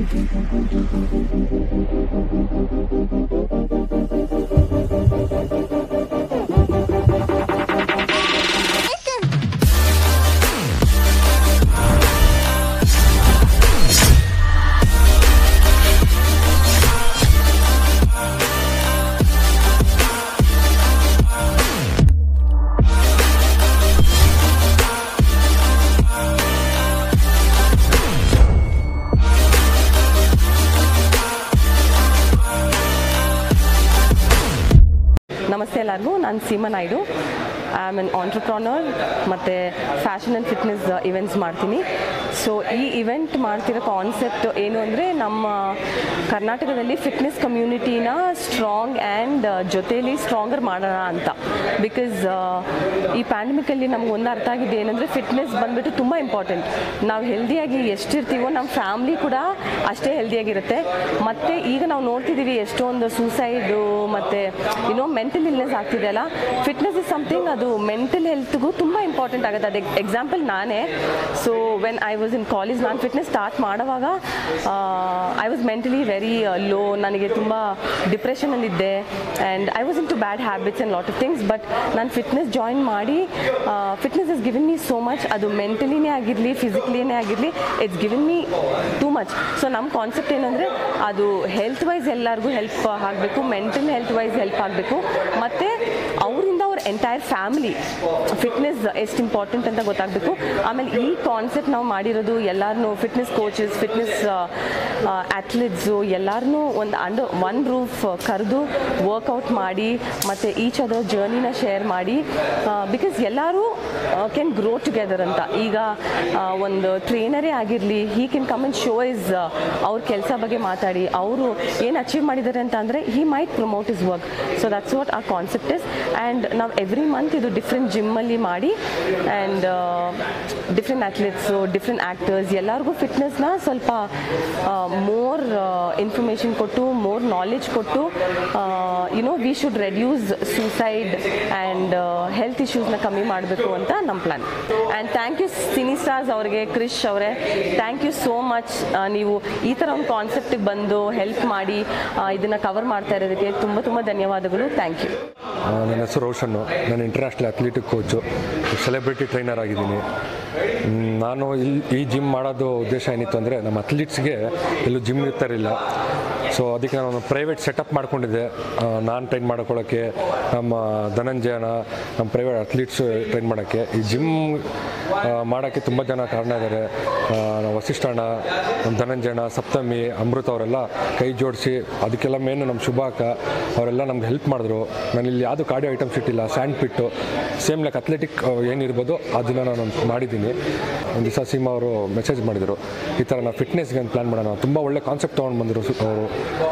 ನಮಸ್ತೆ ಎಲ್ಲರಿಗೂ ನಾನು Seema Naidu I am an entrepreneur ಮತ್ತು ಫ್ಯಾಷನ್ ಆ್ಯಂಡ್ ಫಿಟ್ನೆಸ್ ಇವೆಂಟ್ಸ್ ಮಾಡ್ತೀನಿ ಸೊ ಈ ಇವೆಂಟ್ ಮಾಡ್ತಿರೋ ಕಾನ್ಸೆಪ್ಟ್ ಏನು ಅಂದರೆ ನಮ್ಮ ಕರ್ನಾಟಕದಲ್ಲಿ ಫಿಟ್ನೆಸ್ ಕಮ್ಯುನಿಟಿನ ಸ್ಟ್ರಾಂಗ್ ಆ್ಯಂಡ್ ಜೊತೇಲಿ ಸ್ಟ್ರಾಂಗರ್ ಮಾಡೋಣ ಅಂತ ಬಿಕಾಸ್ ಈ ಪ್ಯಾಂಡಮಿಕಲ್ಲಿ ನಮ್ಗೆ ಒಂದು ಅರ್ಥ ಆಗಿದ್ದು ಏನಂದರೆ ಫಿಟ್ನೆಸ್ ಬಂದ್ಬಿಟ್ಟು ತುಂಬ ಇಂಪಾರ್ಟೆಂಟ್ ನಾವು ಹೆಲ್ದಿಯಾಗಿ ಎಷ್ಟಿರ್ತೀವೋ ನಮ್ಮ ಫ್ಯಾಮ್ಲಿ ಕೂಡ ಅಷ್ಟೇ ಹೆಲ್ದಿಯಾಗಿರುತ್ತೆ ಮತ್ತು ಈಗ ನಾವು ನೋಡ್ತಿದ್ದೀವಿ ಎಷ್ಟೊಂದು ಸೂಸೈಡು ಮತ್ತು ಏನೋ ಮೆಂಟಲ್ ಇಲ್ನೆಸ್ ಆಗ್ತಿದೆಯಲ್ಲ ಫಿಟ್ನೆಸ್ ಇಸ್ ಸಮಥಿಂಗ್ ಅದು ಮೆಂಟಲ್ ಹೆಲ್ತ್ಗೂ ತುಂಬ ಇಂಪಾರ್ಟೆಂಟ್ ಆಗುತ್ತೆ ಅದು ಎಕ್ಸಾಂಪಲ್ ನಾನೇ so when I was in college ನಾನು ಫಿಟ್ನೆಸ್ ಸ್ಟಾರ್ಟ್ ಮಾಡುವಾಗ I was mentally very low ನನಗೆ ತುಂಬ ಡಿಪ್ರೆಷನಲ್ಲಿದ್ದೆ and I was in to bad habits and lot of things but ನಾನು ಫಿಟ್ನೆಸ್ ಜಾಯಿನ್ ಮಾಡಿ fitness is given me so much ಅದು ಮೆಂಟಲಿನೇ ಆಗಿರಲಿ ಫಿಸಿಕಲಿನೇ ಆಗಿರಲಿ it's given me too much so ನಮ್ಮ ಕಾನ್ಸೆಪ್ಟ್ ಏನಂದರೆ ಅದು ಹೆಲ್ತ್ ವೈಸ್ ಎಲ್ಲರಿಗೂ ಹೆಲ್ಪ್ ಆಗಬೇಕು ಮೆಂಟಲ್ ಹೆಲ್ತ್ ವೈಸ್ ಹೆಲ್ಪ್ ಆಗಬೇಕು ಮತ್ತು ಅವರಿಂದ ಅವ್ರ ಎಂಟೈರ್ ಫ್ಯಾಮಿಲಿ ಫಿಟ್ನೆಸ್ ಎಷ್ಟು ಇಂಪಾರ್ಟೆಂಟ್ ಅಂತ ಗೊತ್ತಾಗಬೇಕು ಆಮೇಲೆ ಈ ಕಾನ್ಸೆಪ್ಟ್ ನಾವು ಮಾಡಿರೋದು ಎಲ್ಲರನ್ನೂ ಫಿಟ್ನೆಸ್ ಕೋಚಸ್ ಫಿಟ್ನೆಸ್ ಅಥ್ಲೀಟ್ಸು ಎಲ್ಲರನ್ನೂ ಒಂದು ಅಂಡರ್ ಒನ್ ರೂಫ್ ಕರೆದು ವರ್ಕೌಟ್ ಮಾಡಿ ಮತ್ತು ಈಚ್ ಅದರ್ ಜರ್ನಿನ ಶೇರ್ ಮಾಡಿ ಬಿಕಾಸ್ ಎಲ್ಲರೂ ಕ್ಯಾನ್ ಗ್ರೋ ಟುಗೆದರ್ ಅಂತ ಈಗ ಆ, ಒಂದು ಟ್ರೈನರೇ ಆಗಿರಲಿ he can come and show his ಅವ್ರ ಕೆಲಸ ಬಗ್ಗೆ ಮಾತಾಡಿ ಅವರು ಏನು ಅಚೀವ್ ಮಾಡಿದ್ದಾರೆ ಅಂತ ಅಂದರೆ he might promote his work so that's what ಆ ಕಾನ್ಸೆಪ್ಟ್ ಇಸ್ ಆ್ಯಂಡ್ ನಾವು ಎವ್ರಿ ಮಂತ್ ಇದು ಡಿಫ್ರೆಂಟ್ ಜಿಮ್ಮಲ್ಲಿ ಮಾಡಿ and different athletes different actors ಎಲ್ಲರಿಗೂ ಫಿಟ್ನೆಸ್ನ ಸ್ವಲ್ಪ ಮೋರ್ ಇನ್ಫಾರ್ಮೇಷನ್ ಕೊಟ್ಟು ಮೋರ್ ನಾಲೆಜ್ ಕೊಟ್ಟು you know we should reduce suicide and health ಇಶ್ಯೂಸ್ನ ಕಮ್ಮಿ ಮಾಡಬೇಕು ಅಂತ ನಮ್ಮ plan and thank you cine stars ಅವರಿಗೆ ಕ್ರಿಶ್ ಅವರೇ ಥ್ಯಾಂಕ್ ಯು ಸೋ ಮಚ್ ನೀವು ಈ ಥರ ಒಂದು ಕಾನ್ಸೆಪ್ಟಿಗೆ ಬಂದು ಹೆಲ್ಪ್ ಮಾಡಿ ಇದನ್ನು ಕವರ್ ಮಾಡ್ತಾ ಇರೋದಕ್ಕೆ ತುಂಬ ತುಂಬ ಧನ್ಯವಾದಗಳು ಥ್ಯಾಂಕ್ ಯು ಆ, ನನ್ನ ಹೆಸರು ರೋಷನ್ನು ನಾನು international athletic coach celebrity trainer ಆಗಿದ್ದೀನಿ ಮ್, ನಾನು ಇಲ್ಲಿ ಈ ಜಿಮ್ ಮಾಡೋದು ಉದ್ದೇಶ ಏನಿತ್ತು ಅಂದರೆ ನಮ್ಮ ಅಥ್ಲೀಟ್ಸ್ಗೆ ಎಲ್ಲೂ ಜಿಮ್ ಇರ್ತಾರಿಲ್ಲ ಸೊ ಅದಕ್ಕೆ ನಾನು ಒಂದು ಪ್ರೈವೇಟ್ ಸೆಟಪ್ ಮಾಡ್ಕೊಂಡಿದ್ದೆ ನಾನು ಟ್ರೈನ್ ಮಾಡ್ಕೊಳ್ಳೋಕ್ಕೆ ನಮ್ಮ ಧನಂಜಯನ ನಮ್ಮ ಪ್ರೈವೇಟ್ ಅಥ್ಲೀಟ್ಸ್ ಟ್ರೈನ್ ಮಾಡೋಕ್ಕೆ ಈ ಜಿಮ್ ಮಾಡೋಕ್ಕೆ ತುಂಬ ಜನ ಕಾರಣ ಇದ್ದಾರೆ ನಮ್ಮ ವಸಿಷ್ಠಣ್ಣ ನಮ್ಮ ಧನಂಜಯನ ಸಪ್ತಮಿ ಅಮೃತ ಅವರೆಲ್ಲ ಕೈ ಜೋಡಿಸಿ ಅದಕ್ಕೆಲ್ಲ ಮೇನ್ ನಮ್ಮ ಶುಭಾಕ ಅವರೆಲ್ಲ ನಮ್ಗೆ ಹೆಲ್ಪ್ ಮಾಡಿದ್ರು ನಾನು ಇಲ್ಲಿ ಯಾವುದು ಕಾರ್ಡಿಯೋ ಐಟಮ್ಸ್ ಇಟ್ಟಿಲ್ಲ sand pit same like athletic ಏನಿರ್ಬೋದು ಅದನ್ನು ನಾನು ಮಾಡಿದ್ದೀನಿ ಒಂದು ದಿವಸ ಸೀಮಾ ಅವರು ಮೆಸೇಜ್ ಮಾಡಿದರು ಈ ಥರ ನಾವು ಫಿಟ್ನೆಸ್ಗೆ ಒಂದು ಪ್ಲ್ಯಾನ್ ಮಾಡೋಣ ತುಂಬ ಒಳ್ಳೆ ಕಾನ್ಸೆಪ್ಟ್ ತೊಗೊಂಡು ಬಂದರು ಅವರು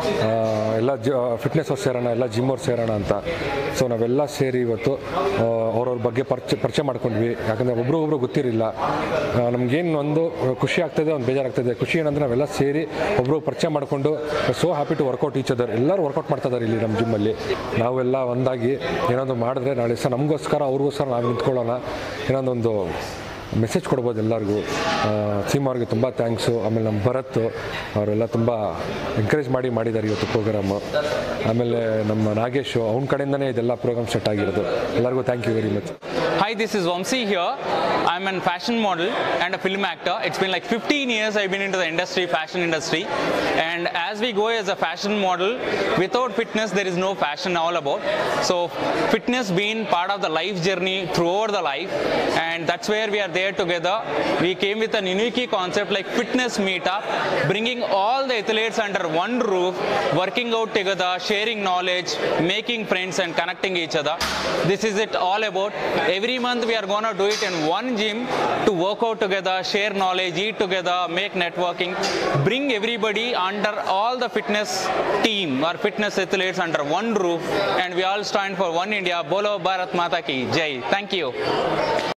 ಎಲ್ಲ ಜ ಫಿಟ್ನೆಸ್ ಅವ್ರು ಸೇರೋಣ ಎಲ್ಲ ಜಿಮ್ ಅವ್ರು ಸೇರೋಣ ಅಂತ ಸೊ ನಾವೆಲ್ಲ ಸೇರಿ ಇವತ್ತು ಆ, ಅವ್ರವ್ರ ಬಗ್ಗೆ ಪರಿಚಯ ಪರಿಚಯ ಮಾಡ್ಕೊಂಡ್ವಿ ಯಾಕಂದರೆ ಒಬ್ರು ಒಬ್ರು ಗೊತ್ತಿರಲಿಲ್ಲ ನಮಗೇನು ಒಂದು ಖುಷಿ ಆಗ್ತದೆ ಒಂದು ಬೇಜಾರಾಗ್ತದೆ ಖುಷಿ ಏನಂದರೆ ನಾವೆಲ್ಲ ಸೇರಿ ಒಬ್ಬರು ಪರಿಚಯ ಮಾಡಿಕೊಂಡು so happy to workout each other ಎಲ್ಲರೂ ವರ್ಕೌಟ್ ಮಾಡ್ತಾ ಇದ್ದಾರೆ ಇಲ್ಲಿ ನಮ್ಮ ಜಿಮ್ಮಲ್ಲಿ ನಾವೆಲ್ಲ ಒಂದಾಗಿ ಏನಾದರೂ ಮಾಡಿದ್ರೆ ನಾಳೆ ಸಹ ನಮಗೋಸ್ಕರ ಅವ್ರಿಗೋಸ್ಕರ ನಾವು ನಿಂತ್ಕೊಳ್ಳೋಣ ಏನೊಂದೊಂದು ಮೆಸೇಜ್ ಕೊಡ್ಬೋದು ಎಲ್ಲರಿಗೂ ಸೀಮಾ ಅವ್ರಿಗೆ ತುಂಬ ಥ್ಯಾಂಕ್ಸು ಆಮೇಲೆ ನಮ್ಮ ಭರತ್ ಅವರೆಲ್ಲ ತುಂಬ ಎಂಕರೇಜ್ ಮಾಡಿ ಮಾಡಿದ್ದಾರೆ ಇವತ್ತು ಪ್ರೋಗ್ರಾಮು ಆಮೇಲೆ ನಮ್ಮ ನಾಗೇಶು ಅವ್ನ ಕಡೆಯಿಂದನೇ ಇದೆಲ್ಲ ಪ್ರೋಗ್ರಾಮ್ ಸೆಟ್ ಆಗಿರೋದು ಎಲ್ಲರಿಗೂ thank you very much Hi, this is Vamsi here. I'm a fashion model and a film actor. It's been like 15 years I've been into the industry, fashion industry. And as we go as a fashion model, without fitness, there is no fashion all about. So, fitness being part of the life journey throughout the life. And that's where we are there together. We came with an unique concept like fitness meetup, bringing all the athletes under one roof, working out together, sharing knowledge, making friends, and connecting each other. This is it all about. Every month we are gonna do it in one gym to work out together, share knowledge, eat together, make networking, bring everybody under all the fitness team or fitness athletes under one roof, and we all stand for one India. Bolo Bharat Mata ki Jai. Thank you.